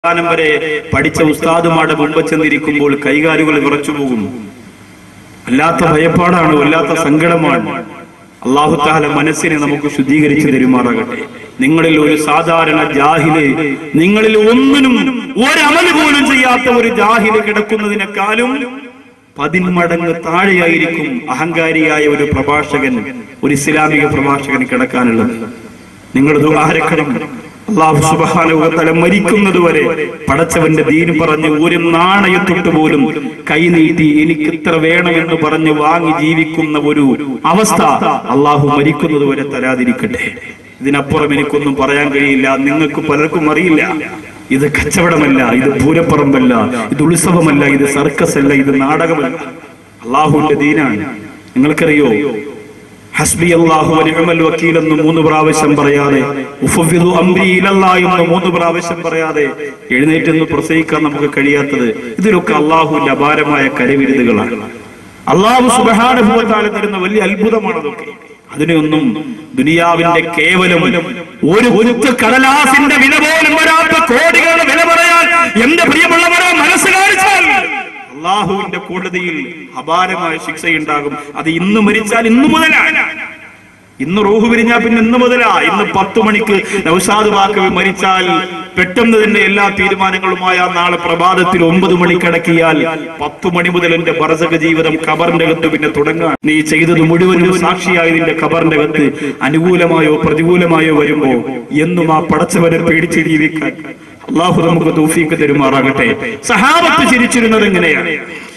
അവസാനം വരെ പഠിച്ച ഉസ്താദുമാരുടെ മുമ്പ് ചെന്നിരിക്കുമ്പോൾ കൈകാലുകൾ വിറച്ചു പോകും അല്ലാത്ത ഭയപ്പാടാണ് വല്ലാത്ത സങ്കടമാണ് അള്ളാഹു താല മനസ്സിനെ നമുക്ക് ശുദ്ധീകരിച്ച് തരുമാറാകട്ടെ നിങ്ങളിൽ ഒരു സാധാരണ ജാഹില് നിങ്ങളിൽ ഒന്നിനും ഒരമല് പോലും ചെയ്യാത്ത ഒരു ജാഹില് കിടക്കുന്നതിനേക്കാളും പതിന്മടങ്ങ് താഴെയായിരിക്കും അഹങ്കാരിയായ ഒരു പ്രഭാഷകൻ ഒരു ഇസ്ലാമിക പ്രഭാഷകൻ കിടക്കാനുള്ളത് നിങ്ങൾ ദുഹാരക്കണം അള്ളാഹു സുബാനുവത്തല മരിക്കുന്നത് വരെ പടച്ചവന്റെ ദീന് പറഞ്ഞ് ഒരു നാണയത്തൊട്ട് പോലും കൈനീട്ടി എനിക്ക് ഇത്ര വേണമെന്ന് പറഞ്ഞ് വാങ്ങി ജീവിക്കുന്ന ഒരു അവസ്ഥ അള്ളാഹു മരിക്കുന്നത് വരെ തരാതിരിക്കട്ടെ ഇതിനപ്പുറം എനിക്കൊന്നും പറയാൻ കഴിയില്ല നിങ്ങൾക്ക് പലർക്കും അറിയില്ല ഇത് കച്ചവടമല്ല ഇത് പൂരപ്പറമ്പല്ല ഇത് ഉത്സവമല്ല ഇത് സർക്കസ് അല്ല ഇത് നാടകമല്ല അള്ളാഹുവിന്റെ ദീനാണ് നിങ്ങൾക്കറിയോ ഹസ്ബി അല്ലാഹു വനിഅമൽ വക്കീൽ എന്ന് മൂന്ന് പ്രാവശ്യം പറയാതെ ഉഫവ്വിദു അംരി ഇലല്ലാഹ് എന്ന് മൂന്ന് പ്രാവശ്യം പറയാതെ എഴുന്നേറ്റ് നിന്ന് പ്രസംഗിക്കാൻ നമുക്ക് കഴിയാത്തത് ഇതിലൊക്കെ അള്ളാഹുവിന്റെ അപാരമായ കരവിരുതുകളാണ് അള്ളാഹു സുബ്ഹാനഹു വ തആല തരുന്ന വലിയ അത്ഭുതമാണ് അതൊക്കെ അതിനെയൊന്നും ദുനിയാവിന്റെ കേവലം ഒരു കുരുത്ത് കടലാസിന്റെ വില പോലും വരാത്ത കോടികളുടെ വില പറയാൻ എന്റെ പ്രിയമുള്ളവരെ മനസ്സ് കാണിച്ചാൽ അള്ളാഹുവിന്റെ കോടതിയിൽ അപാരമായ ശിക്ഷയുണ്ടാകും അത് ഇന്ന് മരിച്ചാൽ ഇന്നു മുതലാണ് ഇന്ന് റൂഹ് പിരിഞ്ഞാൽ പിന്നെ ഇന്ന് മുതലാ ഇന്ന് പത്ത് മണിക്ക് നൗഷാദ് വാക്കവി മരിച്ചാൽ പെട്ടെന്ന് തന്നെ എല്ലാ തീരുമാനങ്ങളുമായ നാളെ പ്രഭാതത്തിൽ ഒമ്പത് മണി കിടക്കിയാൽ പത്തു മണി മുതൽ എന്റെ ബറസക ജീവിതം ഖബറിന്റെ അകത്ത് പിന്നെ തുടങ്ങാൻ നീ ചെയ്തത് മുഴുവനും സാക്ഷിയായി നിന്റെ ഖബറിന്റെ അകത്ത് അനുകൂലമായോ പ്രതികൂലമായോ വരുമ്പോ എന്നും ആ പടച്ചവരെ പേടിച്ച് ജീവിക്കാൻ അള്ളാഹു നമുക്ക് തൗഫീക്ക് തരുമാറാകട്ടെ സഹാബത്ത് ചിരിച്ചിരുന്നത് എങ്ങനെയാണ്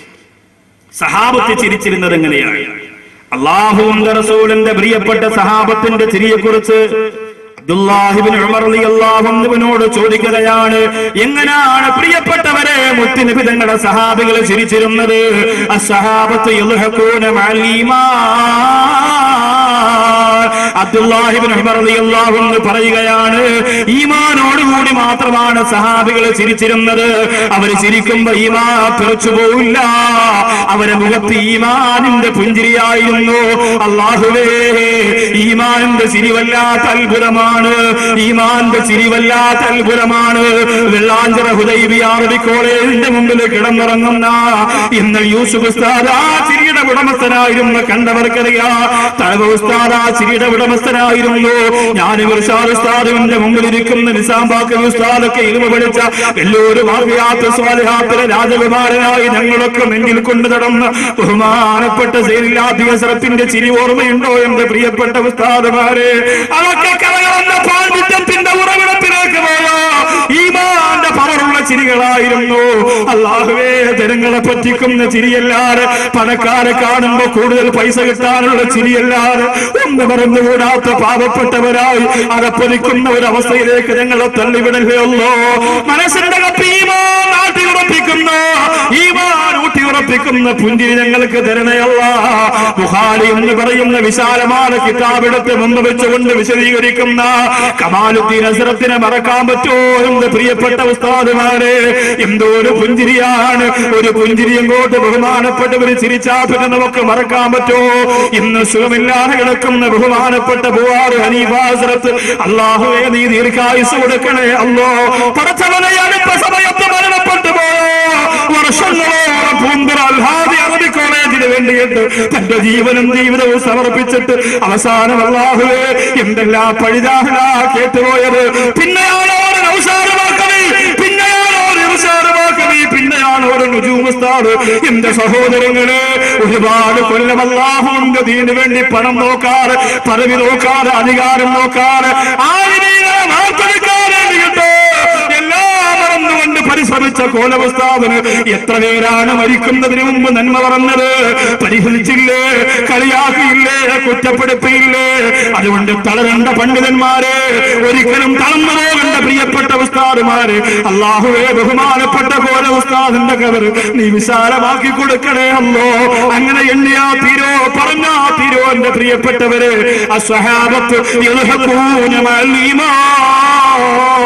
സഹാബത്ത് ചിരിച്ചിരുന്നത് എങ്ങനെയാണ് അള്ളാഹുവിന്റെ റസൂലിന്റെ പ്രിയപ്പെട്ട സഹാബത്തിന്റെ ചിരിയെ കുറിച്ച് അബ്ദുല്ലാഹിബിൻ ഉമർ റളിയല്ലാഹു അൻഹുവിനോട് ചോദിക്കുകയാണ് എങ്ങനെയാണ് പ്രിയപ്പെട്ടവരെ മുത്തുനബി തങ്ങളുടെ സഹാബികൾ ചിരിച്ചിരുന്നത് അസ്സഹാബത്ത് യൽഹഖൂന മഅൽ ഈമാൻ അബ്ദുല്ലാഹിബിൻ ഉമർ റളിയല്ലാഹു അൻഹു പറയുകയാണ് ഈമാനോടുകൂടി മാത്രമാണ് സഹാബികൾ ചിരിച്ചിരുന്നത് അവർ ചിരിക്കുമ്പോ ഈമാ തെറച്ചു പോവില്ല അവരെ മുഖത്ത് ഈമാനിന്റെ പുഞ്ചിരിയായിരുന്നു അള്ളാഹുവേ ഈമാനിന്റെ ചിരിവല്ലാത്ത അത്ഭുതമാണ് ഈമാന്റെ ചിരിവല്ലാത്ത അത്ഭുതമാണ് വെള്ളാഞ്ചിറ ഹുദൈബി അറബി കോളേജിന്റെ മുമ്പിൽ കിടന്നിറങ്ങുന്ന ഇന്ന് യൂസുഫ് ഉസ്താദ് ആ ചിരിയുടെ ഉടമസ്ഥനായിരുന്നു കണ്ടവർക്കറിയാ തഴവ ഉസ്താദ് ആ ചിരിയുടെ ഉടമസ്ഥനായിരുന്നു ഞാൻ ഇർഷാദ് ഉസ്താദിന്റെ മുമ്പിൽ ഇരിക്കുന്ന നിസാംബാക്കൽ ഉസ്താദൊക്കെ ഇരുമ പഠിച്ച എല്ലാവരും ആർവിയാത്ത സ്വാലിഹാത്തിലെ രാജകുമാരനായി ഞങ്ങളൊക്കെ നെഞ്ചിൽ കൊണ്ടു നടന്ന ബഹുമാനപ്പെട്ട സേനിലാധികസരത്തിന്റെ ചിരി ഓർമ്മയുണ്ടോ എന്റെ പ്രിയപ്പെട്ട ഉസ്താദമാരെ അതൊക്കെ കലകളെന്ന പാണ്ഡിത്യത്തിന്റെ ഉറവിടത്തിലേക്ക് പോയോ ഈമാന്റെ പവറുള്ള ചിരികളായിരുന്നു അള്ളാഹുവേ ജനങ്ങളെ പറ്റിക്കുന്ന ചിരിയല്ലാതെ പണക്കാരെ കാണുമ്പോ കൂടുതൽ പൈസ കിട്ടാനുള്ള ചിരിയല്ലാതെ ഒന്ന് മറന്നുകൂടാത്ത പാവപ്പെട്ടവരായി അകപ്പൊലിക്കുന്ന ഒരു അവസ്ഥയിലേക്ക് ഞങ്ങളെ തള്ളിവിടുകയുള്ളൂ മനസ്സിന്റെ കപ്പീമാ നാട്ടി ഉറപ്പിക്കുന്നു ഈമാൻ ഊട്ടി ഉറപ്പിക്കുന്ന പുഞ്ചിരി ഞങ്ങൾക്ക് തരണയല്ല ബുഹാരി എന്ന് പറയുന്ന വിശാലമായ കിതാബെടുത്ത് മുമ്പ് വെച്ചുകൊണ്ട് വിശദീകരിക്കുന്ന കമാലുദ്ദീൻ അസറത്തിനെ മറക്കാൻ പറ്റുമോ എന്ന് പ്രിയപ്പെട്ട ഉസ്താദുമാരെ എന്തോ ഒരു പുഞ്ചിരിയാണ് ഒരു പുഞ്ചിരി എങ്ങോട്ട് ബഹുമാനപ്പെട്ടവർ ചിരിച്ചാ പിന്നെ നമുക്ക് മറക്കാൻ പറ്റുമോ ഇന്ന് സുഖമില്ലാതെ കിടക്കുന്ന ബഹുമാനപ്പെട്ട ബുഹാറ് ഹനീഫാസറത്ത് അള്ളാഹുവേ നീ ദീർഘായുസ് കൊടുക്കണേ അല്ലോ പടച്ചവനെ അടുത്ത സമയത്ത് മരണപ്പെട്ടു പോയോ വർഷങ്ങളോളം പൂന്തറ അൽഹാദി അറബി കോളേജിന് വേണ്ടിയിട്ട് തന്റെ ജീവനും ജീവിതവും സമർപ്പിച്ചിട്ട് അവസാനം അള്ളാഹുവേ എന്തെല്ലാം പഴിതാഹലാ കേട്ടുപോയത് പിന്നെയാണോ ഒരു നൗസാരമാക്കണേ പിന്നെയാണോ ഒരു ഇർഷാദമാക്കണേ പിന്നെയാണ് ഒരു നുജൂമസ്താദ് എന്റെ സഹോദരങ്ങളെ ഒരുപാട് കൊല്ലം അള്ളാഹുവിന്റെ ദീന് വേണ്ടി പണം നോക്കാറ് പദവി നോക്കാറ് അധികാരം നോക്കാറ് ആയിരം വാർത്തെടുക്കാൻ വേണ്ടിയിട്ട് എല്ലാം മറന്നുകൊണ്ട് പരിശ്രമിച്ച കോലവസ്ഥാപന് എത്ര പേരാണ് മരിക്കുന്നതിന് മുമ്പ് നന്മ പറഞ്ഞത് പരിഹരിച്ചില്ലേ കളിയാക്കിയില്ലേ കുറ്റപ്പെടുത്തിയില്ലേ അതുകൊണ്ട് തളരണ്ട പണ്ഡിതന്മാരെ ഒരിക്കലും തളർന്നു പോകേണ്ട പ്രിയപ്പെട്ട ഉസ്താദുമാര് അള്ളാഹുവെ ബഹുമാനപ്പെട്ട കോല ഉസ്താദിന്റെ കവർ നീ വിശാലമാക്കി കൊടുക്കണേ അല്ലോ അങ്ങനെ എണ്ണിയാ തീരോ പറഞ്ഞാ തീരോ എന്റെ പ്രിയപ്പെട്ടവര് അസ്വഹാബത്ത് യൽഹഖൂന മഅൽ ഈമാൻ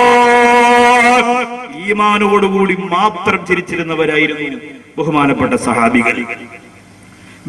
ഈമാനോടുകൂടി മാത്രം ചിരിച്ചിരുന്നവരായിരുന്നു ബഹുമാനപ്പെട്ട സഹാബികൾ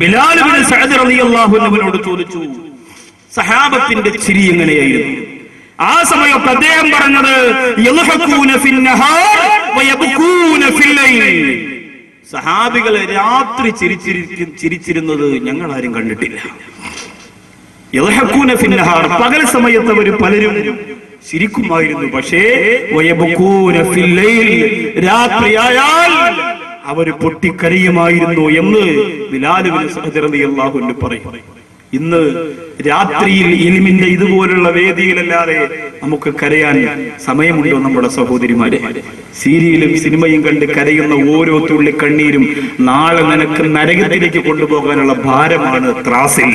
ബിലാലുബിന് സഅദ് റളിയല്ലാഹു അൻഹുവിനോട് ചോദിച്ചു സഹാബത്തിന്റെ ചിരി എങ്ങനെയായിരുന്നു ആ സമയത്ത് അദ്ദേഹം പറഞ്ഞത് യദ്ഹഖൂന ഫിന്നഹാർ വയബ്കൂന ഫില്ലൈൽ. സഹാബികൾ രാത്രി ചിരിച്ചിരിക്കും ചിരിച്ചിരുന്നത് ഞങ്ങൾ ആരും കണ്ടിട്ടില്ല യദ്ഹഖൂന ഫിന്നഹാർ പകൽ സമയത്ത് അവർ പലരും ചിരിക്കുമായിരുന്നു പക്ഷേ വയബ്കൂന ഫില്ലൈൽ. രാത്രിയായാൽ അവര് പൊട്ടിക്കരയുമായിരുന്നു എന്ന് ബിലാലുബിൻ സഹദറളിയല്ലാഹു പറയും ഇന്ന് രാത്രിയിൽ ഇലിമിന്റെ ഇതുപോലുള്ള വേദിയിലല്ലാതെ നമുക്ക് കരയാൻ സമയമുണ്ടോ നമ്മുടെ സഹോദരിമാരെ സീരിയലും സിനിമയും കണ്ട് കരയുന്ന ഓരോ തുള്ളി കണ്ണീരും നാളെ നിനക്ക് നരകത്തിലേക്ക് കൊണ്ടുപോകാനുള്ള ഭാരമാണ് ത്രാസിൽ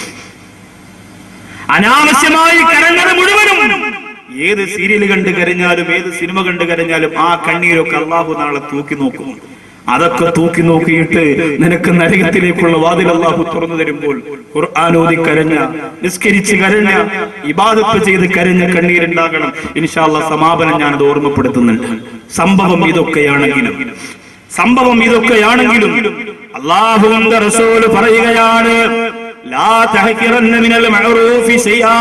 അനാവശ്യമായി കരഞ്ഞത് മുഴുവനും ഏത് സീരിയൽ കണ്ട് കരഞ്ഞാലും ഏത് സിനിമ കണ്ട് കരഞ്ഞാലും ആ കണ്ണീരൊക്കെ അള്ളാഹു നാളെ തൂക്കി നോക്കും അതൊക്കെ തൂക്കി നോക്കിയിട്ട് നിനക്ക് നരകത്തിലേക്കുള്ള വാതിൽ അള്ളാഹു തുറന്നു തരുമ്പോൾ ഖുർആാനോദി കരഞ്ഞ നിസ്കരിച്ച് കരഞ്ഞ ഇബാദത്ത് ചെയ്ത് കരഞ്ഞ കണ്ണീരുണ്ടാകണം ഇൻഷാല്ല സമാപനം ഞാനത് ഓർമ്മപ്പെടുത്തുന്നുണ്ട് സംഭവം ഇതൊക്കെയാണെങ്കിലും സംഭവം ഇതൊക്കെയാണെങ്കിലും അള്ളാഹുവിന്റെ റസൂല് പറയുകയാണ് ലാ തഹ്കിറന്ന മിനൽ മഅറൂഫി ശൈആ.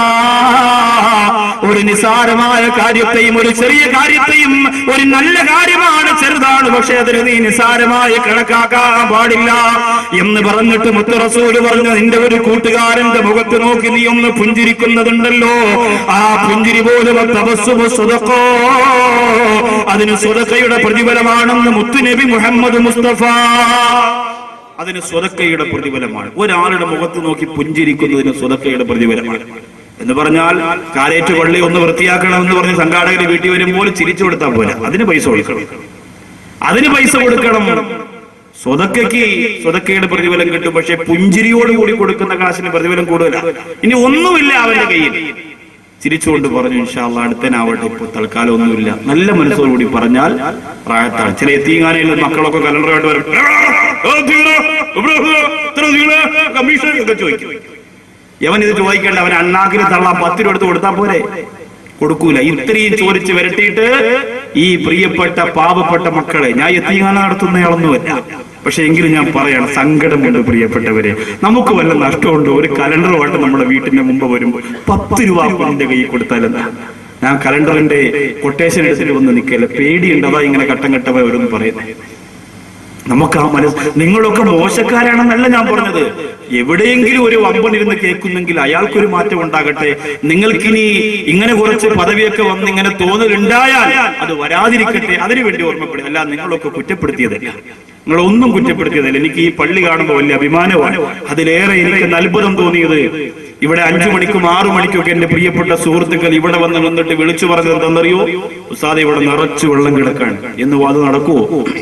ഒരു നിസാരമായ കാര്യത്തെയും ഒരു ചെറിയ കാര്യത്തെയും ഒരു നല്ല കാര്യമാണ് ചെറുതാണ് പക്ഷെ അതിന് നീ നിസാരമായി കണക്കാക്കാൻ പാടില്ല എന്ന് പറഞ്ഞിട്ട് മുത്ത് റസൂല് പറഞ്ഞു നിന്റെ ഒരു കൂട്ടുകാരന്റെ മുഖത്ത് നോക്കി നീ ഒന്ന് പുഞ്ചിരിക്കുന്നതുണ്ടല്ലോ ആ പുഞ്ചിരി പോലും തപസ്സുമു സ്വതക്കോ അതിന് സ്വതക്കയുടെ പ്രതിഫലമാണെന്ന് മുത്തുനബി മുഹമ്മദ് മുസ്തഫ അതിന് സ്വതക്കയുടെ പ്രതിഫലമാണ് ഒരാളുടെ മുഖത്ത് നോക്കി പുഞ്ചിരിക്കുന്നതിന് സ്വതക്കയുടെ പ്രതിഫലമാണ് എന്ന് പറഞ്ഞാൽ കാരേറ്റ് പള്ളി ഒന്ന് വൃത്തിയാക്കണം എന്ന് പറഞ്ഞ് സംഘാടകർ വീട്ടിൽ വരുമ്പോൾ ചിരിച്ചു കൊടുത്താൽ പോരാ അതിന് പൈസ കൊടുക്കണം അതിന് പൈസ കൊടുക്കണം സ്വതക്കയ്ക്ക് സ്വതക്കയുടെ പ്രതിഫലം കിട്ടും പക്ഷെ പുഞ്ചിരിയോട് കൂടി കൊടുക്കുന്ന കാശിന് പ്രതിഫലം കൂടുതലാണ് ഇനി ഒന്നുമില്ല അവന്റെ കയ്യിൽ ചിരിച്ചുകൊണ്ട് പറഞ്ഞു ഇൻഷാല്ല അടുത്തനാവട്ടെ ഇപ്പൊ തൽക്കാലം ഒന്നുമില്ല നല്ല മനസ്സോടുകൂടി പറഞ്ഞാൽ പ്രായത്താണ് ചില എത്തിങ്ങാനയിൽ മക്കളൊക്കെ കലണ്ടറായിട്ട് വരും "ആ, തീരെ, ഇവിടെ ഇവിടെ, ഇത്ര തീരെ, കമ്മീഷൻ ഒക്കെ ചോദിക്കും യവൻ ഇത് ചോദിക്കേണ്ട അവൻ അണ്ണാക്കിന് തള്ളാൻ പത്ത് രൂപ എടുത്ത് കൊടുത്താൽ പോരെ കൊടുക്കൂല ഇത്രയും ചോദിച്ച് വരട്ടിയിട്ട് ഈ പ്രിയപ്പെട്ട പാവപ്പെട്ട മക്കളെ ഞാൻ എത്തിങ്ങാന നടത്തുന്നയാളൊന്നുമല്ല പക്ഷെ എങ്കിലും ഞാൻ പറയണം സങ്കടമുണ്ട് പ്രിയപ്പെട്ടവരെ നമുക്ക് വല്ല നഷ്ടമുണ്ടോ ഒരു കലണ്ടറുമായിട്ട് നമ്മുടെ വീട്ടിന്റെ മുമ്പ് വരുമ്പോൾ പത്ത് രൂപ എന്റെ കയ്യിൽ കൊടുത്താലെന്താ ഞാൻ കലണ്ടറിന്റെ കൊട്ടേഷൻ എടുത്തിട്ട് വന്ന് നിൽക്കല്ല പേടിയുണ്ട് അതാ ഇങ്ങനെ ഘട്ടം ഘട്ടമായി ഓരോന്ന് പറയുന്നത് നമുക്ക് ആ മനസ്സ് നിങ്ങളൊക്കെ മോശക്കാരാണെന്നല്ല ഞാൻ പറഞ്ഞത് എവിടെയെങ്കിലും ഒരു വമ്പനിരുന്ന് കേൾക്കുന്നെങ്കിൽ അയാൾക്കൊരു മാറ്റം ഉണ്ടാകട്ടെ നിങ്ങൾക്കിനി ഇങ്ങനെ കുറച്ച് പദവിയൊക്കെ വന്ന് ഇങ്ങനെ തോന്നലുണ്ടായാൽ അത് വരാതിരിക്കട്ടെ അതിനുവേണ്ടി ഓർമ്മപ്പെടുക അല്ല നിങ്ങളൊക്കെ കുറ്റപ്പെടുത്തിയതല്ല നിങ്ങളൊന്നും കുറ്റപ്പെടുത്തിയതല്ല എനിക്ക് ഈ പള്ളി കാണുമ്പോൾ വലിയ അഭിമാനമാണ് അതിലേറെ എനിക്ക് അത്ഭുതം തോന്നിയത് ഇവിടെ അഞ്ചു മണിക്കും ആറു മണിക്കും ഒക്കെ എന്റെ പ്രിയപ്പെട്ട സുഹൃത്തുക്കൾ ഇവിടെ വന്ന് വന്നിട്ട് വിളിച്ചു പറഞ്ഞത് എന്തെന്നറിയോ ഉസ്താദെ ഇവിടെ നിറച്ചു വെള്ളം കിടക്കാണ് എന്ന് അത് നടക്കുവോ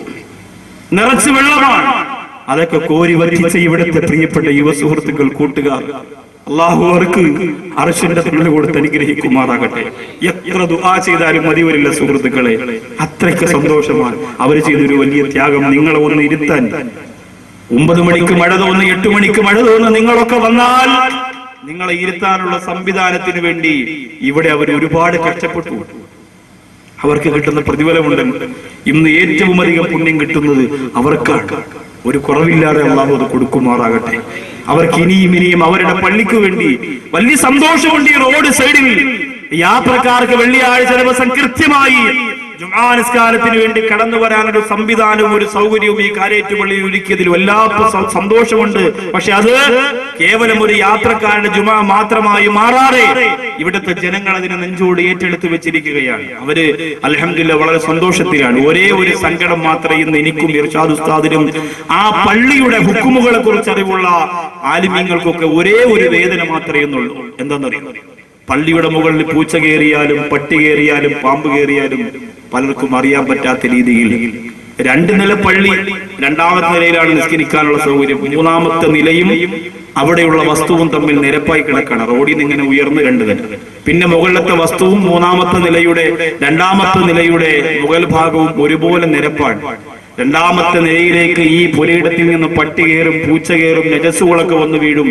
നിറച്ച് വെള്ളമാണ് അതൊക്കെ കോരി വറ്റിച്ച ഇവിടുത്തെ പ്രിയപ്പെട്ട യുവ സുഹൃത്തുക്കൾ കൂട്ടുകാർ അള്ളാഹു അവർക്ക് അർശന്റെ തൊഴിൽ കൊടുത്ത് അനുഗ്രഹിക്കുമാറാകട്ടെ എത്ര ദുആ ചെയ്താലും മതി വരില്ല സുഹൃത്തുക്കളെ അത്രയ്ക്ക് സന്തോഷമാണ് അവർ ചെയ്തൊരു വലിയ ത്യാഗം നിങ്ങളെ ഒന്ന് ഇരുത്താൻ ഒമ്പത് മണിക്ക് മഴ തോന്നുന്നു എട്ട് മണിക്ക് മഴ തോന്നുന്നു നിങ്ങളൊക്കെ വന്നാൽ നിങ്ങളെ ഇരുത്താനുള്ള സംവിധാനത്തിന് വേണ്ടി ഇവിടെ അവർ ഒരുപാട് കഷ്ടപ്പെട്ടു അവർക്ക് കിട്ടുന്ന പ്രതിഫലമുണ്ട് ഇന്ന് ഏറ്റവും അധികം പുണ്യം കിട്ടുന്നത് അവർക്കാണ് ഒരു കുറവില്ലാതെ അള്ളാഹു അത് കൊടുക്കുമാറാകട്ടെ അവർക്ക് ഇനിയും ഇനിയും അവരുടെ പള്ളിക്ക് വേണ്ടി വലിയ സന്തോഷമുണ്ട് ഈ റോഡ് സൈഡിൽ യാത്രക്കാർക്ക് വെള്ളിയാഴ്ച ദിവസം കൃത്യമായി ജുമാ നിസ്കാരത്തിന് വേണ്ടി കടന്നു വരാനൊരു സംവിധാനവും ഒരു സൗകര്യവും ഈ കാരേറ്റുപള്ളിയിൽ ഒരുക്കിയതിൽ വല്ലാത്ത സ- സന്തോഷമുണ്ട് പക്ഷെ അത് കേവലം ഒരു യാത്രക്കാരുടെ ജുമ മാത്രമായി മാറാതെ ഇവിടുത്തെ ജനങ്ങൾ അതിനെ നെഞ്ചോട് ഏറ്റെടുത്ത് വെച്ചിരിക്കുകയാണ് അവര് അലഹമില്ല വളരെ സന്തോഷത്തിലാണ് ഒരേ ഒരു സങ്കടം മാത്രമേ ഇന്ന് എനിക്കും ഇർഷാദ് ഉസ്താദിനും ആ പള്ളിയുടെ ഹുക്കുമുകളെ കുറിച്ച് അറിവുള്ള ആലിമ്യങ്ങൾക്കൊക്കെ ഒരേ ഒരു വേദന മാത്രമേ എന്നുള്ളൂ എന്താണെന്നറിയാം പള്ളിയുടെ മുകളിൽ പൂച്ച കയറിയാലും പട്ടി കയറിയാലും പാമ്പ് കയറിയാലും പലർക്കും അറിയാൻ പറ്റാത്ത രീതിയിൽ രണ്ട് നില പള്ളി രണ്ടാമത്തെ നിലയിലാണ് നിസ്കരിക്കാനുള്ള സൗകര്യം മൂന്നാമത്തെ നിലയും അവിടെയുള്ള വസ്തുവും തമ്മിൽ നിരപ്പായി കിടക്കാണ് റോഡിൽ നിന്ന് ഇങ്ങനെ ഉയർന്നു രണ്ട് നില പിന്നെ മുകളിലത്തെ വസ്തുവും മൂന്നാമത്തെ നിലയുടെ രണ്ടാമത്തെ നിലയുടെ മുകൾ ഭാഗവും ഒരുപോലെ നിരപ്പാണ് രണ്ടാമത്തെ നിലയിലേക്ക് ഈ പുരയിടത്തിൽ നിന്ന് പട്ടി കയറും പൂച്ച കയറും നജസ്സുകളൊക്കെ വന്ന് വീഴും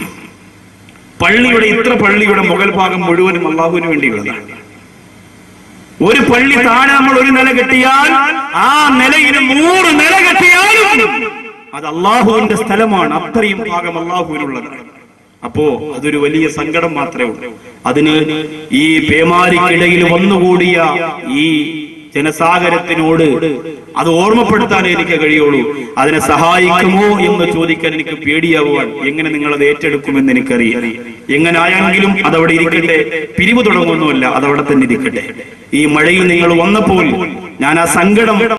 പള്ളിയുടെ ഇത്ര പള്ളിയുടെ മുകൾ ഭാഗം മുഴുവനും അള്ളാഹുവിന് വേണ്ടിയുള്ളതാണ് ഒരു പള്ളി താഴെ നമ്മൾ ഒരു നില കെട്ടിയാൽ ആ നിലയിൽ നൂറ് നില കെട്ടിയാലും അത് അള്ളാഹുവിന്റെ സ്ഥലമാണ് അത്രയും ഭാഗം അള്ളാഹുവിനുള്ളതാണ് അപ്പോ അതൊരു വലിയ സങ്കടം മാത്രമേ ഉള്ളൂ അതിന് ഈ പേമാരിക്കിടയിൽ വന്നുകൂടിയ ഈ ജനസാഗരത്തിനോട് അത് ഓർമ്മപ്പെടുത്താനേ എനിക്ക് കഴിയുള്ളൂ അതിനെ സഹായിക്കുമോ എന്ന് ചോദിക്കാൻ എനിക്ക് പേടിയാവുവാൻ എങ്ങനെ നിങ്ങൾ അത് ഏറ്റെടുക്കുമെന്ന് എനിക്കറിയാം എങ്ങനെ ആയെങ്കിലും അതവിടെ ഇരിക്കട്ടെ പിരിവ് തുടങ്ങുന്നുമല്ല അതവിടെ തന്നെ ഇരിക്കട്ടെ ഈ മഴയിൽ നിങ്ങൾ വന്നപ്പോൾ ഞാൻ ആ സങ്കടം